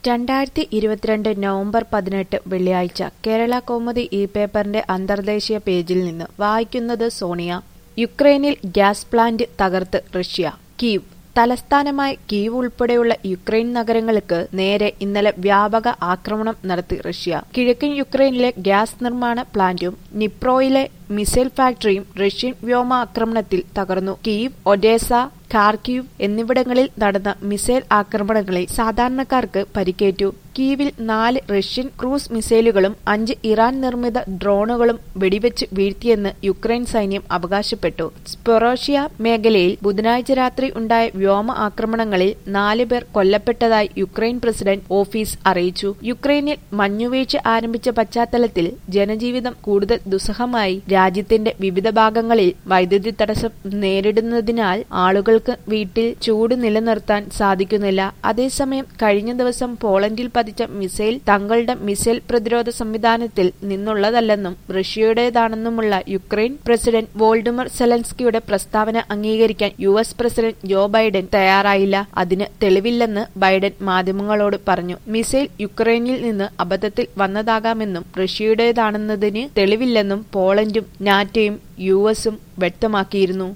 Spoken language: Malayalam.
രണ്ടായിരത്തി ഇരുപത്തിരണ്ട് നവംബർ പതിനെട്ട് വെള്ളിയാഴ്ച കേരള കൗമുദി ഈ പേപ്പറിന്റെ അന്തർദേശീയ പേജിൽ നിന്ന് വായിക്കുന്നത് സോണിയ യുക്രൈനിൽ ഗ്യാസ് പ്ലാന്റ് തകർത്ത് റഷ്യ കീവ് തലസ്ഥാനമായ കീവ് ഉൾപ്പെടെയുള്ള യുക്രൈൻ നഗരങ്ങൾക്ക് നേരെ ഇന്നലെ വ്യാപക ആക്രമണം നടത്തി റഷ്യ കിഴക്കൻ യുക്രൈനിലെ ഗ്യാസ് നിർമ്മാണ പ്ലാന്റും നിപ്രോയിലെ മിസൈൽ ഫാക്ടറിയും റഷ്യൻ വ്യോമാക്രമണത്തിൽ തകർന്നു കീവ് ഒഡേസ ഖാർക്കീവ് എന്നിവിടങ്ങളിൽ നടന്ന മിസൈൽ ആക്രമണങ്ങളിൽ സാധാരണക്കാർക്ക് പരിക്കേറ്റു കീവിൽ നാല് റഷ്യൻ ക്രൂസ് മിസൈലുകളും അഞ്ച് ഇറാൻ നിർമ്മിത ഡ്രോണുകളും വെടിവെച്ച് വീഴ്ത്തിയെന്ന് യുക്രൈൻ സൈന്യം അവകാശപ്പെട്ടു സ്പൊറോഷ്യ മേഖലയിൽ ബുധനാഴ്ച രാത്രി ഉണ്ടായ വ്യോമ ആക്രമണങ്ങളിൽ നാല് പേർ കൊല്ലപ്പെട്ടതായി യുക്രൈൻ പ്രസിഡന്റ് ഓഫീസ് അറിയിച്ചു യുക്രൈനിൽ മഞ്ഞുവീഴ്ച ആരംഭിച്ച പശ്ചാത്തലത്തിൽ ജനജീവിതം കൂടുതൽ ദുസ്സഹമായി രാജ്യത്തിന്റെ വിവിധ ഭാഗങ്ങളിൽ വൈദ്യുതി തടസ്സം നേരിടുന്നതിനാൽ ആളുകൾക്ക് വീട്ടിൽ ചൂട് നിലനിർത്താൻ സാധിക്കുന്നില്ല അതേസമയം കഴിഞ്ഞ ദിവസം പോളണ്ടിൽ പതിച്ച മിസൈൽ തങ്ങളുടെ മിസൈൽ പ്രതിരോധ സംവിധാനത്തിൽ നിന്നുള്ളതല്ലെന്നും റഷ്യയുടേതാണെന്നുമുള്ള യുക്രൈൻ പ്രസിഡന്റ് വോൾഡിമർ സെലൻസ്കിയുടെ പ്രസ്താവന അംഗീകരിക്കാൻ U S president Joe Biden തയ്യാറായില്ല അതിന് തെളിവില്ലെന്ന് ബൈഡൻ മാധ്യമങ്ങളോട് പറഞ്ഞു മിസൈൽ യുക്രൈനിൽ നിന്ന് അബദ്ധത്തിൽ വന്നതാകാമെന്നും റഷ്യയുടേതാണെന്നതിന് തെളിവില്ലെന്നും പോളണ്ടും നാറ്റോയും യു എസും വ്യക്തമാക്കിയിരുന്നു